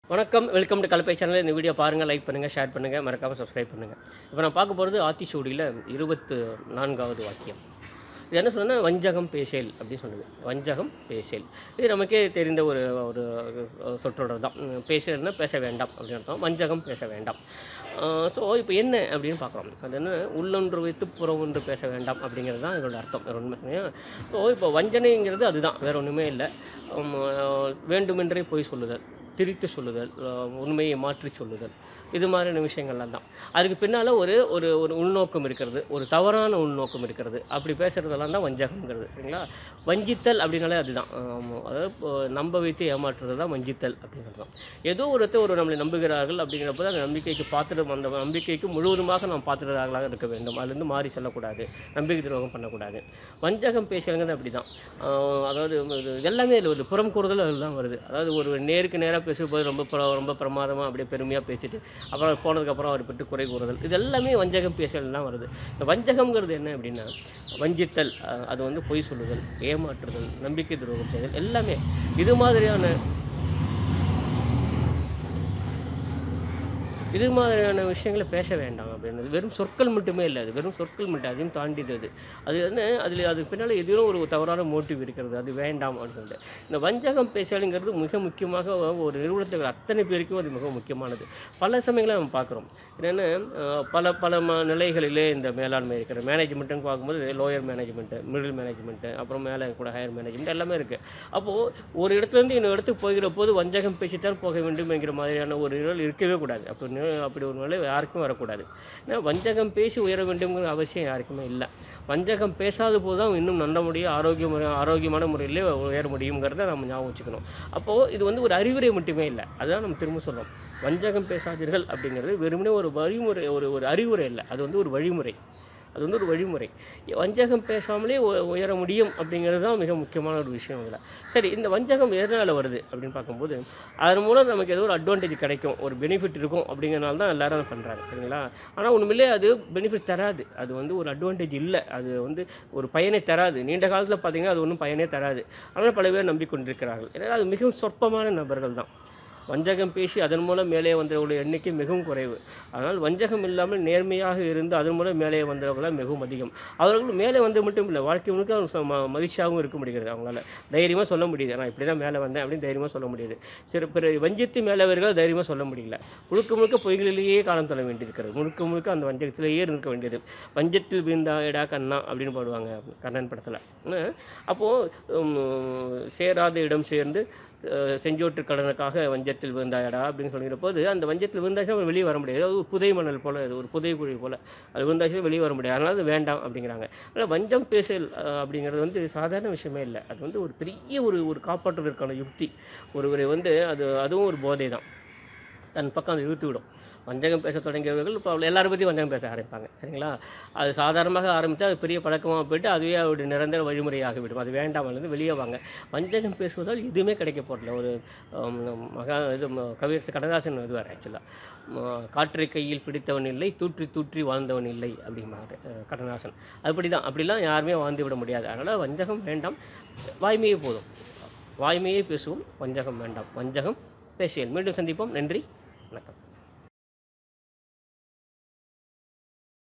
வணக்கம் welcome to Kalappai channel இந்த video பாருங்கள் லைக் பண்ணுங்கள் ஷேர் பண்ணுங்கள் மறக்காமல் சப்ஸ்கிரைப் பண்ணுங்கள் இப்போ நான் பார்க்க போகிறது ஆத்திச்சூடியில் இருபத்து நான்காவது வாக்கியம் இது என்ன சொன்னா வஞ்சகம் பேசேல் அப்படின்னு சொல்லுது வஞ்சகம் பேசேல் இது நமக்கே தெரிந்த ஒரு ஒரு சொற்றொடர் தான் உம், பேசேல்னா பேச வேண்டாம் அப்படின்னு அர்த்தம் வஞ்சகம் பேச வேண்டாம் ஸோ இப்போ என்ன அப்படின்னு பார்க்குறோம் அது என்ன உள்ளொன்று வைத்து புறம் ஒன்று பேச வேண்டாம் அப்படிங்கிறது தான் இதோட அர்த்தம் வேறு ஒன்றுமே ஸோ இப்போ வஞ்சனைங்கிறது அதுதான் வேறு ஒன்றுமே இல்லை உம், வேண்டுமென்றே பொய் சொல்லுதல் திரித்து சொல்லுதல் அஹ் உண்மையை மாற்றி சொல்லுதல் இது மாதிரியான விஷயங்கள்லாம் தான் அதுக்கு பின்னால் ஒரு ஒரு ஒரு உள்நோக்கம் இருக்கிறது ஒரு தவறான உள்நோக்கம் இருக்கிறது அப்படி பேசுகிறதெல்லாம் தான் வஞ்சகம்ங்கிறது சரிங்களா வஞ்சித்தல் அப்படின்னாலே அதுதான் ஆமா. அதாவது இப்போ நம்ப வைத்து ஏமாற்றுறது தான் வஞ்சித்தல் அப்படிங்கிறது தான் ஏதோ ஒருத்தர் ஒரு நம்மளை நம்புகிறார்கள் அப்படிங்கிறப்ப அந்த நம்பிக்கைக்கு பாத்திரம் அந்த நம்பிக்கைக்கு முழுவதுமாக நாம் பாத்திரர்களாக இருக்க வேண்டும் அதுலேருந்து மாறி செல்லக்கூடாது நம்பிக்கை துரோகம் பண்ணக்கூடாது வஞ்சகம் பேசுகிறங்கிறது அப்படி தான் அதாவது இது எல்லாமே அதில் வருது புறம் கூறுதல் அதில் தான் வருது அதாவது ஒரு நேருக்கு நேராக பேசும்போது ரொம்ப பிர ரொம்ப பிரமாதமாக அப்படியே பெருமையாக பேசிட்டு அப்புறம் போனதுக்கப்புறம் அவர் பற்றி குறை கூறுதல் இது எல்லாமே வஞ்சகம் பேசல் தான் வருது இந்த வஞ்சகம்ங்கிறது என்ன அப்படின்னா வஞ்சித்தல் அஹ், அது வந்து பொய் சொல்லுதல் ஏமாற்றுதல் நம்பிக்கை துரோகம் செய்தல் எல்லாமே இது மாதிரியான இது மாதிரியான விஷயங்களை பேச வேண்டாம் அப்படின்றது வெறும் சொற்கள் மட்டுமே இல்லை அது வெறும் சொற்கள் மட்டும் அதையும் தாண்டிது அது அது என்ன அதில் அதுக்கு பின்னால் எதுவும் ஒரு தவறான மோட்டிவ் இருக்கிறது அது வேண்டாம் அப்படின்னு இந்த வஞ்சகம் பேசலுங்கிறது மிக முக்கியமாக ஒரு நிறுவனத்தில் இருக்கிற அத்தனை பேருக்கும் அது மிக முக்கியமானது பல சமயங்களை நம்ம பார்க்குறோம் என்னென்னா பல பல ம நிலைகளிலே இந்த மேலாண்மை இருக்கிற மேனேஜ்மெண்ட்டுன்னு பார்க்கும்போது லோயர் மேனேஜ்மெண்ட்டு மிடில் மேனேஜ்மெண்ட்டு அப்புறம் மேலே கூட ஹையர் மேனேஜ்மெண்ட் எல்லாமே இருக்குது அப்போது ஒரு இடத்துலேருந்து இன்னொரு இடத்துக்கு போகிற போது வஞ்சகம் பேசித்தான் போக வேண்டும் என்கிற மாதிரியான ஒரு நிழல் இருக்கவே கூடாது அப்படி நி- அப்படி ஒரு நிலை யாருக்கும் வரக்கூடாது ஏன்னா வஞ்சகம் பேசி உயர வேண்டும்ங்கிற அவசியம் யாருக்குமே இல்லை வஞ்சகம் பேசாத போது தான் இன்னும் நல்ல முடியும் ஆரோக்கிய முறை ஆரோக்கியமான முறையிலே உயர முடியுங்கிறத நம்ம ஞாபகம் வச்சுக்கணும் அப்போது இது வந்து ஒரு அறிவுரை மட்டுமே இல்லை அதுதான் நம்ம திரும்ப சொல்றோம் வஞ்சகம் பேசாதீர்கள் அப்படிங்கிறது வெறுமனே ஒரு வழிமுறை ஒரு ஒரு அறிவுரை இல்லை அது வந்து ஒரு வழிமுறை அது வந்து ஒரு வழிமுறை வஞ்சகம் பேசாமலே உ- உயர முடியும் அப்படிங்கிறது தான் மிக முக்கியமான ஒரு விஷயம் இதில் சரி இந்த வஞ்சகம் எதனால் வருது அப்படின்னு பார்க்கும்போது அதன் மூலம் நமக்கு ஏதோ ஒரு அட்வான்டேஜ் கிடைக்கும் ஒரு பெனிஃபிட் இருக்கும் அப்படிங்கிறனால தான் எல்லாரும் அதை பண்ணுறாங்க சரிங்களா ஆனால் உண்மையிலே அது பெனிஃபிட் தராது அது வந்து ஒரு அட்வான்டேஜ் இல்லை அது வந்து ஒரு பயனை தராது நீண்ட காலத்தில் பார்த்தீங்கன்னா அது ஒன்றும் பயனே தராது ஆனால் பல பேர் நம்பிக்கொண்டிருக்கிறார்கள் ஏன்னா அது மிகவும் சொற்பமான நபர்கள் தான் வஞ்சகம் பேசி அதன் மூலம் மேலே வந்தவர்களுடைய எண்ணிக்கை மிகவும் குறைவு அதனால் வஞ்சகம் இல்லாமல் நேர்மையாக இருந்து அதன் மூலம் மேலே வந்தவர்கள் மிகவும் அதிகம் அவர்கள் மேலே வந்து மட்டும் இல்லை வாழ்க்கை முழுக்க அவங்க ச- ம- மகிழ்ச்சியாகவும் இருக்க முடிகிறது அவங்களால தைரியமாக சொல்ல முடியுது நான் இப்படி தான் மேலே வந்தேன் அப்படின்னு தைரியமாக சொல்ல முடியுது சிறு பிற வஞ்சித்து மேலவர்கள் தைரியமாக சொல்ல முடியல முழுக்க முழுக்க பொய்களிலேயே காலம் தள்ள வேண்டியிருக்கிறது முழுக்க முழுக்க அந்த வஞ்சகத்திலேயே இருக்க வேண்டியது வஞ்சத்தில் வீழ்ந்தாயடா கண்ணா அப்படின்னு பாடுவாங்க கண்ணன் படத்தில் அப்போது சேராத இடம் சேர்ந்து அஹ், செஞ்சோற்று கடனுக்காக வஞ்சத்தில் விழுந்தாயடா அப்படின்னு சொல்லிக்கிற போது அந்த வஞ்சத்தில் விழுந்தாச்சும் அவர் வெளியே வர முடியாது அது ஒரு புதை மணல் போல் அது ஒரு புதை குழி போல் அது விழுந்தாச்சும் வெளியே வர முடியாது அதனால் அது வேண்டாம் அப்படிங்கிறாங்க அதனால் வஞ்சம் பேசல் அஹ், அப்படிங்கிறது வந்து சாதாரண விஷயமே இல்லை அது வந்து ஒரு பெரிய ஒரு ஒரு காப்பாற்றுவதற்கான யுக்தி ஒருவரை வந்து அது அதுவும் ஒரு போதை தான் தன் பக்கம் அதை இழுத்து விடும் வஞ்சகம் பேச தொடங்கியவர்கள் இப்போ எல்லாரை பற்றியும் வஞ்சகம் பேச ஆரம்பிப்பாங்க சரிங்களா அது சாதாரணமாக ஆரம்பித்து அது பெரிய பழக்கமாக போயிட்டு அதுவே அவருடைய நிரந்தர வழிமுறையாகிவிடும் அது வேண்டாம் அதுலேருந்து வெளியே வாங்க வஞ்சகம் பேசுவதால் எதுவுமே கிடைக்க போகிறதில்ல ஒரு ஆம், மகா இது ம- கவியரசு கடதாசன் இதுவார் ஆக்சுவலாக காற்றை கையில் பிடித்தவன் இல்லை தூற்றி தூற்றி வாழ்ந்தவன் இல்லை அப்படிம்பாரு அஹ், கடதாசன் அப்படி தான் அப்படிலாம் யாருமே வாழ்ந்து விட முடியாது அதனால் வஞ்சகம் வேண்டாம் வாய்மையே போதும் வாய்மையே பேசுவோம் வஞ்சகம் வேண்டாம் வஞ்சகம் பேசியல் மீண்டும் சந்திப்போம் நன்றி வணக்கம்